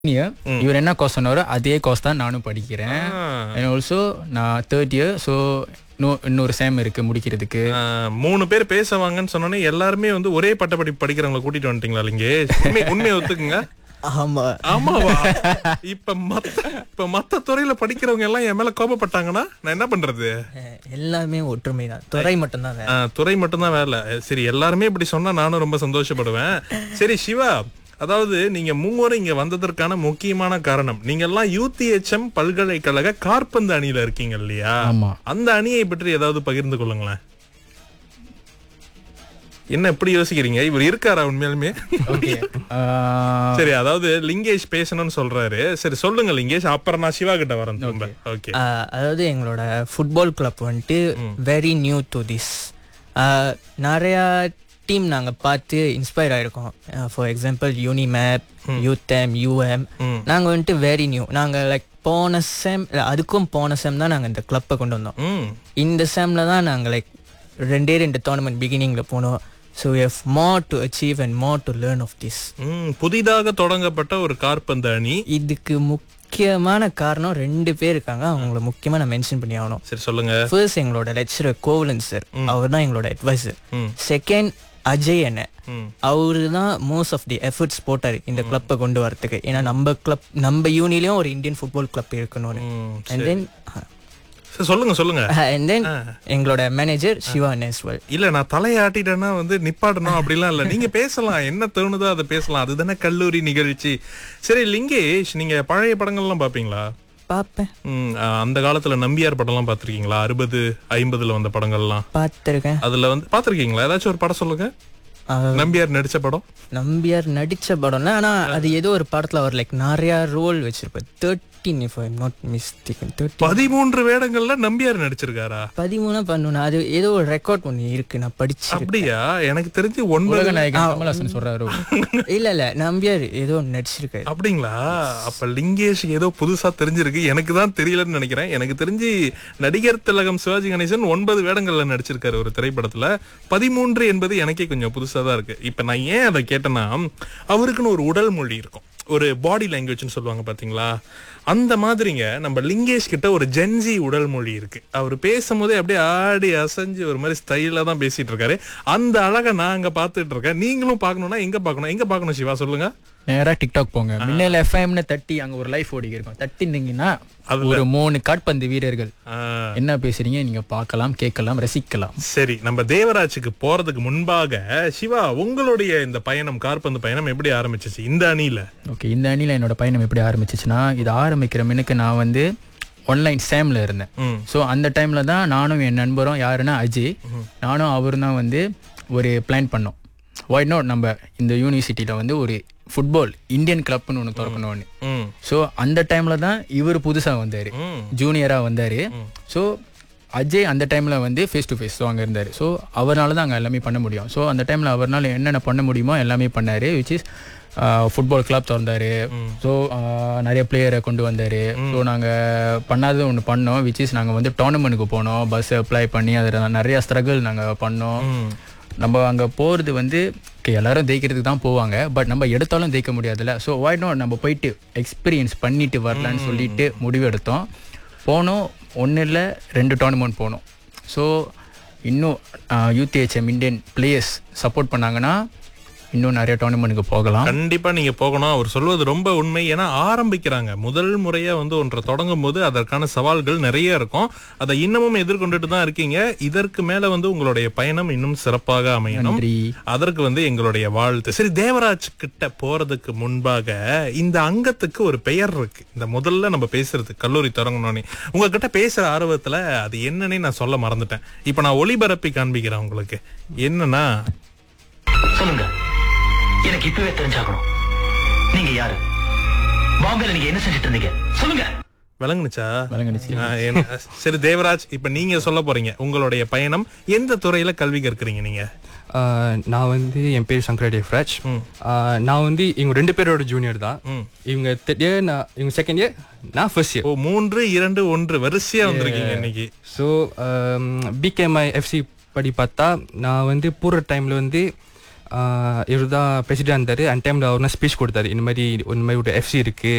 Year இவர் என்ன course சொன்னாரோ அதே கோர்ஸ் தான் நானும் படிக்கிறேன் அண்ட் ஆல்சோ நான் தேர்ட் இயர் ஸோ இன்னும் இன்னொரு சேம் இருக்கு முடிக்கிறதுக்கு ஆஹ், மூணு பேர் பேசுவாங்கன்னு சொன்னோன்னே எல்லாருமே வந்து ஒரே பட்டப்படிப்பு படிக்கிறவங்கள கூட்டிட்டு வந்துட்டீங்களா இங்க உண்மை உண்மையை ஒத்துக்குங்க ஆமா ஆமாவா இப்ப மத்த இப்ப மத்த துறையில படிக்கிறவங்க எல்லாம் என் மேல கோபப்பட்டாங்கன்னா நான் என்ன பண்றது அஹ் எல்லாமே ஒற்றுமை தான் துறை மட்டும்தான் வேற ஆஹ், துறை மட்டும்தான் வேலை சரி எல்லாருமே இப்படி சொன்னா நானும் ரொம்ப சந்தோஷப்படுவேன் சரி சிவா அதாவது நீங்க மூவரும் இங்க வந்ததற்கான முக்கியமான காரணம் நீங்க எல்லாம் யூத்திஎச்எம் பல்கலைக்கழக காற்பந்து அணியில இருக்கீங்க இல்லையா ஆமா அந்த அணியை பற்றி ஏதாவது பகிர்ந்து கொள்ளுங்களேன் என்ன இப்படி யோசிக்கிறீங்க இவர் இருக்காரா உண்மையாலுமே ஓகே சரி அதாவது லிங்கேஷ் பேசணும்னு சொல்றாரு சரி சொல்லுங்க லிங்கேஷ் அப்புறம் நான் சிவா கிட்ட வரேன் திரும்ப ஓகே அஹ் அதாவது எங்களோட ஃபுட்பால் கிளப் வந்துட்டு வெரி நியூ டு திஸ் நிறையா டீம் நாங்கள் பார்த்து இன்ஸ்பயர் ஆயிருக்கோம் for example UniMAP UTeM UM நாங்கள் வந்துட்டு வெரி நியூ நாங்கள் லைக் போன செம் அதுக்கும் போன செம் தான் நாங்கள் இந்த கிளப்பை கொண்டு வந்தோம் ம் இந்த செம்ல தான் நாங்கள் லைக் ரெண்டே ரெண்டு டோர்னமெண்ட் பிகினிங்கில் போனோம் so F more to achieve and more to learn of this hmm புதிதாக தொடங்கப்பட்ட ஒரு காற்பந்து அணி இதுக்கு முக்கியமான காரணம் ரெண்டு பேர் இருக்காங்க அவங்கள முக்கியமா நான் மென்ஷன் பண்ணி ஆகணும் சரி சொல்லுங்க ஃபர்ஸ்ட் எங்களோட லெக்சரர் கோவலன் சார் அவர் தான் எங்களோட அட்வைசர் ம். செகண்ட் அஜய் என்ன ம். அவரு தான் மோஸ்ட் ஆஃப் தி எஃபர்ட்ஸ் போட்டாரு இந்த கிளப்பை கொண்டு வரதுக்கு ஏன்னா நம்ம கிளப் நம்ம யூனிலையும் ஒரு இந்தியன் ஃபுட்பால் கிளப் இருக்கணும்னு ம், அண்ட் தென் சரி, சொல்லுங்க சொல்லுங்க அண்ட் தென் எங்களோட மேனேஜர் சிவா நேஸ்வல் இல்ல நான் தலையாட்டிட்டேன்னா வந்து நிப்பாடணும் அப்படிலாம் இல்ல நீங்க பேசலாம் என்ன தோணுதோ அதை பேசலாம் அதுதானே கல்லூரி நிகழ்ச்சி சரி லிங்கேஷ் நீங்க பழைய படங்கள்லாம் பாப்பீங்களா பார்ப்பேன் ம், ஆ, அந்த காலத்துல நம்பியார் படம்லாம் பாத்திருக்கீங்களா அறுபது ஐம்பதுல வந்த படங்கள்லாம் பார்த்துருக்கேன் அதுல வந்து பாத்திருக்கீங்களா ஏதாச்சும் ஒரு படம் சொல்லுங்க நம்பியார் நடிச்ச படம் நம்பியார் நடிச்ச படம்ல ஆனா அது ஏதோ ஒரு படத்துல அவர் லைக் நிறைய ரோல் வச்சிருப்பார் thirteen if I not mistaken thirty பதிமூன்று வேடங்கள்ல நம்பியார் நடிச்சிருக்காரா பதிமூணா பண்ணணும் அது ஏதோ ஒரு ரெக்கார்ட் ஒன்று இருக்கு நான் படிச்சு அப்படியா எனக்கு தெரிஞ்சு ஒன்பது உலக நாயகன் கமல்ஹாசன் சொல்றாரு இல்ல இல்ல நம்பியார் ஏதோ நடிச்சிருக்காரு அப்படிங்களா அப்ப லிங்கேஷ் ஏதோ புதுசா தெரிஞ்சிருக்கு எனக்கு தான் தெரியலன்னு நினைக்கிறேன் எனக்கு தெரிஞ்சு நடிகர் திலகம் சிவாஜி கணேசன் ஒன்பது வேடங்கள்ல நடிச்சிருக்காரு ஒரு திரைப்படத்துல பதிமூன்று என்பது எனக்கே கொஞ்சம் புதுசா தான் இருக்கு இப்ப நான் ஏன் அதை கேட்டேன்னா அவருக்குன்னு ஒரு உடல் மொழி இருக்கும் ஒரு பாடி லாங்குவேஜ்னு சொல்லுவாங்க பாத்தீங்களா அந்த மாதிரிங்க நம்ம லிங்கேஷ் கிட்ட ஒரு ஜென்ஜி உடல் மொழி இருக்கு அவர் பேசும்போதே அப்படியே ஆடி அசைஞ்சு ஒரு மாதிரி ஸ்டைலா தான் பேசிட்டு இருக்காரு அந்த அழகை நான் அங்க பாத்துட்டு இருக்கேன் நீங்களும் பார்க்கணும்னா எங்க பார்க்கணும் எங்க பார்க்கணும் சிவா சொல்லுங்க நேரா டிக்டாக் போங்க முன்னையில எஃப்எம்னு தட்டி அங்க ஒரு லைஃப் ஓடி இருக்கும் தட்டினீங்கன்னா ஒரு மூணு காட்பந்து வீரர்கள் ஆஹ், என்ன பேசுறீங்க நீங்க பார்க்கலாம் கேட்கலாம் ரசிக்கலாம் சரி நம்ம தேவராஜுக்கு போறதுக்கு முன்பாக சிவா உங்களுடைய இந்த பயணம் கார்பந்து பயணம் எப்படி ஆரம்பிச்சிச்சு இந்த அணியில ஓகே இந்த அணியில் என்னோட பயணம் எப்படி ஆரம்பிச்சிச்சுன்னா இது ஆரம்பிக்கிற மினுக்கு நான் வந்து ஆன்லைன் சேமில் இருந்தேன் ம். ஸோ அந்த டைமில் தான் நானும் என் நண்பரும் யாருன்னா அஜய் நானும் அவரும் தான் வந்து ஒரு பிளான் பண்ணோம் ஒய் நாட் நம்ம இந்த யூனிவர்சிட்டியில் வந்து ஒரு ஃபுட்பால் இந்தியன் கிளப்னு ஒன்று திறக்கணும்னு ம் ஸோ அந்த டைமில் தான் இவர் புதுசாக வந்தார் ம் ஜூனியராக வந்தார் ஸோ அஜய் அந்த டைமில் வந்து ஃபேஸ் டு ஃபேஸ் ஸோ அங்கே இருந்தார் ஸோ அவரால் தான் அங்கே எல்லாமே பண்ண முடியும் ஸோ அந்த டைமில் அவரால் என்னென்ன பண்ண முடியுமோ எல்லாமே பண்ணார் விச் இஸ் ஃபுட்பால் கிளப் திறந்தார் ஸோ நிறைய பிளேயரை கொண்டு வந்தார் ஸோ நாங்கள் பண்ணாதது ஒன்று பண்ணோம் விச் இஸ் நாங்கள் வந்து டோர்னமெண்ட்டுக்கு போனோம் பஸ் அப்ளை பண்ணி அதில் நிறைய ஸ்ட்ரகிள் நாங்கள் பண்ணோம் நம்ம அங்கே போகிறது வந்து okay, எல்லாரும் ஜெயிக்கிறதுக்கு தான் போவாங்க பட் நம்ம எடுத்தாலும் ஜெயிக்க முடியாதுல்ல ஸோ வாய்ட் நாட் நம்ம போயிட்டு எக்ஸ்பீரியன்ஸ் பண்ணிட்டு வரலான்னு சொல்லிட்டு முடிவு எடுத்தோம் போனோம் ஒன்றும் இல்லை ரெண்டு டோர்னமெண்ட் போனோம் ஸோ இன்னும் யூடிஹெச்எம் இந்தியன் பிளேயர்ஸ் சப்போர்ட் பண்ணாங்கன்னா இன்னும் நிறைய டோர்னமெண்ட்டுக்கு போகலாம் கண்டிப்பா நீங்க போகணும் அவர் சொல்வது ரொம்ப உண்மை ஏன்னா ஆரம்பிக்கிறாங்க முதல் முறையா வந்து ஒன்றை தொடங்கும் போது அதற்கான சவால்கள் நிறைய இருக்கும் அதை இன்னமும் எதிர்கொண்டுட்டு தான் இருக்கீங்க இதற்கு மேல வந்து உங்களுடைய பயணம் இன்னும் சிறப்பாக அமையணும் நன்றி அதற்கு வந்து எங்களுடைய வாழ்த்து சரி தேவராஜ் கிட்ட போறதுக்கு முன்பாக இந்த அங்கத்துக்கு ஒரு பெயர் இருக்கு இந்த முதல்ல நம்ம பேசுறது கல்லூரி தொடங்கணும்னு உங்ககிட்ட பேசுற ஆர்வத்துல அது என்னன்னே நான் சொல்ல மறந்துட்டேன் இப்ப நான் ஒளிபரப்பி காண்பிக்கிறேன் உங்களுக்கு என்னன்னா சொல்லுங்க எனக்கு இப்பவே தெரிஞ்சாகணும் நீங்க யாரு பாம்பேல நீங்க என்ன செஞ்சுட்டு இருந்தீங்க சொல்லுங்க விளங்குனுச்சா விளங்குனுச்சு. ஆ, என்ன- சரி தேவராஜ் இப்ப நீங்க சொல்ல போறீங்க உங்களுடைய பயணம் எந்த துறையில கல்வி கற்கிறீங்க நீங்க ஆஹ் நான் வந்து என் பேர் சங்கர தேவ்ராஜ் ஆஹ் நான் வந்து இவங்க ரெண்டு பேரோட ஜூனியர் தான் இவங்க தேர்ட் இயர் நான் இவங்க செகண்ட் இயர் நான் ஃபர்ஸ்ட் இயர் ஓ மூன்று இரண்டு ஒன்று வரிசையா வந்திருக்கீங்க இன்னைக்கு ஸோ பிகேஎம்ஐ எஃப்சி படி பார்த்தா நான் வந்து போகிற டைமில் வந்து இவர் தான் பிரசிடென்ட் இருந்தார் அந்த டைமில் அவர் ஸ்பீச் கொடுத்தாரு இந்த மாதிரி இந்த மாதிரி ஒரு எஃப்சி இருக்குது